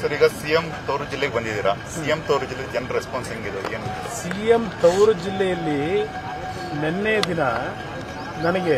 Sir ಈಗ CM ತವರು ಜಿಲ್ಲೆಗೆ ಬಂದಿದ್ದೀರಾ ಸಿಎಂ ತವರು ಜಿಲ್ಲೆ ಜನರ ರೆಸ್ಪಾನ್ಸ್ ಹೆಂಗಿದೆ ಏನು ಸಿಎಂ ತವರು ಜಿಲ್ಲೆಯಲ್ಲಿ ನಿನ್ನೆ ದಿನ ನನಗೆ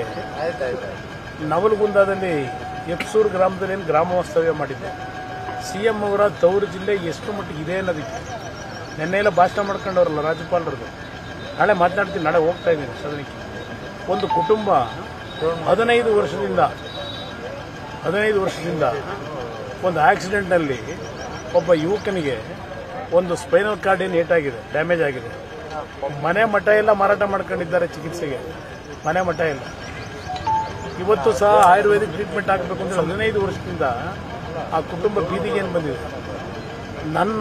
ನವಲಗುಂದದಲ್ಲಿ ಎಪ್ಸೂರು ಗ್ರಾಮದಲ್ಲಿ ಏನು ಗ್ರಾಮ ವಾಸ್ತವ್ಯ ಮಾಡಿದ್ದೆ ಸಿಎಂ ಅವರ ತವರು ಜಿಲ್ಲೆ ಎಷ್ಟು ಮಟ್ಟಿಗೆ ಇದೆ ಅನ್ನೋದಕ್ಕೆ ನಿನ್ನೆ ಎಲ್ಲ ಭಾಷಣ ಮಾಡ್ಕೊಂಡವ್ರಲ್ಲ ರಾಜ್ಯಪಾಲರದು ನಾಳೆ ಮಾತನಾಡ್ತೀನಿ ನಾಳೆ ಹೋಗ್ತಾ ಇದ್ದೀನಿ ಸದನಕ್ಕೆ ಒಂದು ಕುಟುಂಬ ಹದಿನೈದು ವರ್ಷದಿಂದ ಹದಿನೈದು ವರ್ಷದಿಂದ ಒಂದು ಆಕ್ಸಿಡೆಂಟ್ನಲ್ಲಿ ಒಬ್ಬ ಯುವಕನಿಗೆ ಒಂದು ಸ್ಪೈನಲ್ ಕಾರ್ಡ್ ಏನು ಏಟಾಗಿದೆ ಡ್ಯಾಮೇಜ್ ಆಗಿದೆ ಮನೆ ಮಠ ಎಲ್ಲ ಮಾರಾಟ ಮಾಡ್ಕೊಂಡಿದ್ದಾರೆ ಚಿಕಿತ್ಸೆಗೆ ಮನೆ ಮಠ ಎಲ್ಲ ಇವತ್ತು ಸಹ ಆಯುರ್ವೇದಿಕ್ ಟ್ರೀಟ್ಮೆಂಟ್ ಆಗಬೇಕು ಅಂದ್ರೆ ಹದಿನೈದು ವರ್ಷದಿಂದ ಆ ಕುಟುಂಬ ಬೀದಿಗೆ ಏನು ಬಂದಿದೆ ನನ್ನ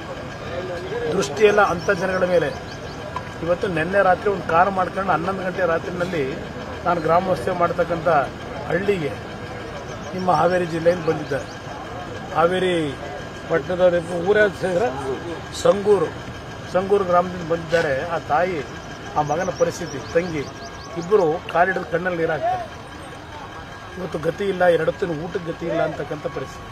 ದೃಷ್ಟಿಯೆಲ್ಲ ಅಂಥ ಜನಗಳ ಮೇಲೆ ಇವತ್ತು ನಿನ್ನೆ ರಾತ್ರಿ ಒಂದು ಕಾರ್ ಮಾಡ್ಕೊಂಡು ಹನ್ನೊಂದು ಗಂಟೆ ರಾತ್ರಿನಲ್ಲಿ ನಾನು ಗ್ರಾಮವಾಸ್ತವ್ಯ ಮಾಡ್ತಕ್ಕಂಥ ಹಳ್ಳಿಗೆ ನಿಮ್ಮ ಹಾವೇರಿ ಜಿಲ್ಲೆಯಿಂದ ಬಂದಿದ್ದಾರೆ ಹಾವೇರಿ ಪಟ್ಟಣದ ಊರ ಹೆಸರು ಸಂಗೂರು ಸಂಗೂರು ಗ್ರಾಮದಿಂದ ಬಂದಿದ್ದಾರೆ ಆ ತಾಯಿ ಆ ಮಗನ ಪರಿಸ್ಥಿತಿ ತಂಗಿ ಇಬ್ಬರು ಕಾಲಿಡಿದ ಕಣ್ಣಲ್ಲಿ ನೀರಾಗ್ತಾರೆ ಇವತ್ತು ಗತಿ ಇಲ್ಲ ಎರಡತ್ತಿನ ಊಟಕ್ಕೆ ಗತಿ ಇಲ್ಲ ಅಂತಕ್ಕಂಥ ಪರಿಸ್ಥಿತಿ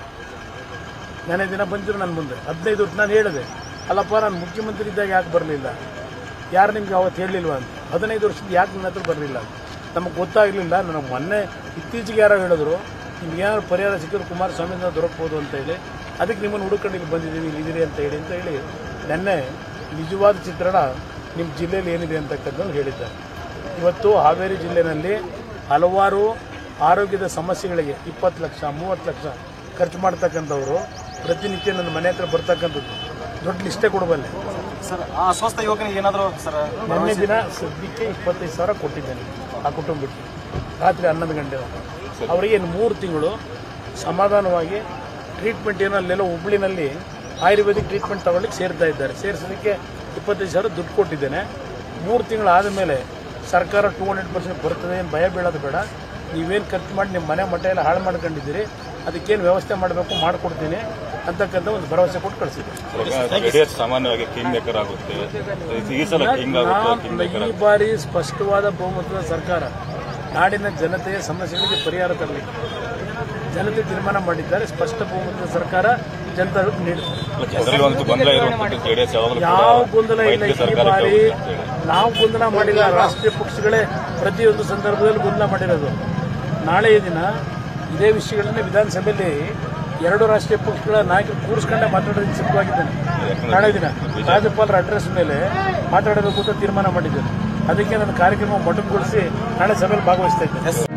ನೆನೆ ದಿನ ಬಂದಿರು ನನ್ನ ಮುಂದೆ ಹದಿನೈದು ವರ್ಷ ನಾನು ಹೇಳಿದೆ ಅಲ್ಲಪ್ಪ ನಾನು ಮುಖ್ಯಮಂತ್ರಿ ಇದ್ದಾಗ ಯಾಕೆ ಬರಲಿಲ್ಲ ಯಾರು ನಿಮ್ಗೆ ಅವತ್ತು ಹೇಳಲಿಲ್ವ ಅಂತ ಹದಿನೈದು ವರ್ಷದಿಂದ ಯಾಕೆ ನನ್ನ ಹತ್ರ ಬರಲಿಲ್ಲ ಅಂತ ನಮಗೆ ಗೊತ್ತಾಗಲಿಲ್ಲ ನನಗೆ ಮೊನ್ನೆ ಇತ್ತೀಚೆಗೆ ಯಾರೋ ಹೇಳಿದ್ರು ನಿಮ್ಗೆ ಏನಾದ್ರು ಪರಿಹಾರ ಸಿಕ್ಕಿದ್ರೆ ಕುಮಾರಸ್ವಾಮಿಯಿಂದ ದೊರಕಬಹುದು ಅಂತ ಹೇಳಿ ಅದಕ್ಕೆ ನಿಮ್ಮನ್ನು ಹುಡುಕೊಂಡು ಇಲ್ಲಿ ಬಂದಿದ್ದೀವಿ ಇಲ್ಲಿ ಇದ್ದೀರಿ ಅಂತ ಹೇಳಿ ಅಂತ ಹೇಳಿ ನೆನ್ನೆ ನಿಜವಾದ ಚಿತ್ರಣ ನಿಮ್ಮ ಜಿಲ್ಲೆಯಲ್ಲಿ ಏನಿದೆ ಅಂತಕ್ಕಂಥದ್ದು ಹೇಳಿದ್ದಾರೆ ಇವತ್ತು ಹಾವೇರಿ ಜಿಲ್ಲೆಯಲ್ಲಿ ಹಲವಾರು ಆರೋಗ್ಯದ ಸಮಸ್ಯೆಗಳಿಗೆ ಇಪ್ಪತ್ತು ಲಕ್ಷ ಮೂವತ್ತು ಲಕ್ಷ ಖರ್ಚು ಮಾಡ್ತಕ್ಕಂಥವ್ರು ಪ್ರತಿನಿತ್ಯ ನನ್ನ ಮನೆ ಹತ್ರ ಬರ್ತಕ್ಕಂಥದ್ದು ದೊಡ್ಡ ಲಿಸ್ಟೇ ಕೊಡಬಲ್ಲೆ ಸರ್ ಆ ಅಸ್ವಸ್ಥ ಯುವಕನಿಗೆ ಏನಾದರೂ ಸರ್ ಮೊನ್ನೆ ದಿನ ಸದ್ಯಕ್ಕೆ ಇಪ್ಪತ್ತೈದು ಸಾವಿರ ಕೊಟ್ಟಿದ್ದೇನೆ ಆ ಕುಟುಂಬಕ್ಕೆ ರಾತ್ರಿ ಹನ್ನೊಂದು ಗಂಟೆ ಅವರಿಗೆ ಇನ್ನು ಮೂರು ತಿಂಗಳು ಸಮಾಧಾನವಾಗಿ ಟ್ರೀಟ್ಮೆಂಟ್ ಏನೋ ಅಲ್ಲೆಲ್ಲ ಹುಬ್ಳಿನಲ್ಲಿ ಆಯುರ್ವೇದಿಕ್ ಟ್ರೀಟ್ಮೆಂಟ್ ತಗೊಳ್ಳಿಕ್ಕೆ ಸೇರ್ತಾ ಇದ್ದಾರೆ ಸೇರಿಸೋದಕ್ಕೆ ಇಪ್ಪತ್ತೈದು ಸಾವಿರ ದುಡ್ಡು ಕೊಟ್ಟಿದ್ದೇನೆ ಮೂರು ತಿಂಗಳು ಆದಮೇಲೆ ಸರ್ಕಾರ ಟೂ ಹಂಡ್ರೆಡ್ ಪರ್ಸೆಂಟ್ ಬರ್ತದೆ ಏನು ಭಯ ಬೀಳೋದು ಬೇಡ ನೀವೇನು ಖರ್ಚು ಮಾಡಿ ನಿಮ್ಮ ಮನೆ ಮಠ ಎಲ್ಲ ಹಾಳು ಮಾಡ್ಕೊಂಡಿದ್ದೀರಿ ಅದಕ್ಕೇನು ವ್ಯವಸ್ಥೆ ಮಾಡಬೇಕು ಮಾಡಿಕೊಡ್ತೀನಿ ಅಂತಕ್ಕಂಥ ಒಂದು ಭರವಸೆ ಕೊಟ್ಟು ಕಳಿಸಿದ್ದೆ ಜೆಡಿಎಸ್ ಸಾಮಾನ್ಯವಾಗಿ ಕಿಂಗ್ ಮೇಕರ್ ಆಗುತ್ತೆ ಈ ಸಲ ಕಿಂಗ್ ಆಗುತ್ತೆ ಕಿಂಗ್ ಮೇಕರ್ ಈ ಬಾರಿ ಸ್ಪಷ್ಟವಾದ ಬಹುಮತದ ಸರ್ಕಾರ ನಾಡಿನ ಜನತೆಯ ಸಮಸ್ಯೆಗಳಿಗೆ ಪರಿಹಾರ ತರಲಿಕ್ಕೆ ಜನತೆ ತೀರ್ಮಾನ ಮಾಡಿದ್ದಾರೆ ಸ್ಪಷ್ಟ ಬಹುಮತದ ಸರ್ಕಾರ ಜನತೆಗೆ ನೀಡುತ್ತದೆ ಜನರಲ್ಲಿ ಒಂದು ಗೊಂದಲ ಇರುವಂತದ್ದು ಜೆಡಿಎಸ್ ಯಾವಾಗಲೂ ಯಾವ ಗೊಂದಲ ಇಲ್ಲ ಮೈತ್ರಿ ಈ ಸರ್ಕಾರಕ್ಕೆ ಬಾರಿ ಹೋಗುತ್ತೆ ಅಂತ ಹೇಳಿ. ನಾವು ಗೊಂದಲ ಮಾಡಿಲ್ಲ ರಾಷ್ಟ್ರೀಯ ಪಕ್ಷಗಳೇ ಪ್ರತಿಯೊಂದು ಸಂದರ್ಭದಲ್ಲಿ ಗೊಂದಲ ಮಾಡಿರೋದು ನಾಳೆಯ ದಿನ ಇದೇ ವಿಷಯಗಳನ್ನ ವಿಧಾನಸಭೆಯಲ್ಲಿ ಎರಡು ರಾಷ್ಟ್ರೀಯ ಪಕ್ಷಗಳ ನಾಯಕರು ಕೂರಿಸ್ಕೊಂಡೆ ಮಾತಾಡೋದಕ್ಕೆ ಸಿದ್ಧವಾಗಿದ್ದೇನೆ ನಾಳೆ ದಿನ ರಾಜ್ಯಪಾಲರ ಅಡ್ರೆಸ್ ಮೇಲೆ ಮಾತಾಡಬೇಕು ಅಂತ ತೀರ್ಮಾನ ಮಾಡಿದ್ದೇನೆ ಅದಕ್ಕೆ ನನ್ನ ಕಾರ್ಯಕ್ರಮ ಮೊಟಕುಗೊಳಿಸಿ ನಾಳೆ ಸಭೆಯಲ್ಲಿ ಭಾಗವಹಿಸ್ತಾ ಇದ್ದೇನೆ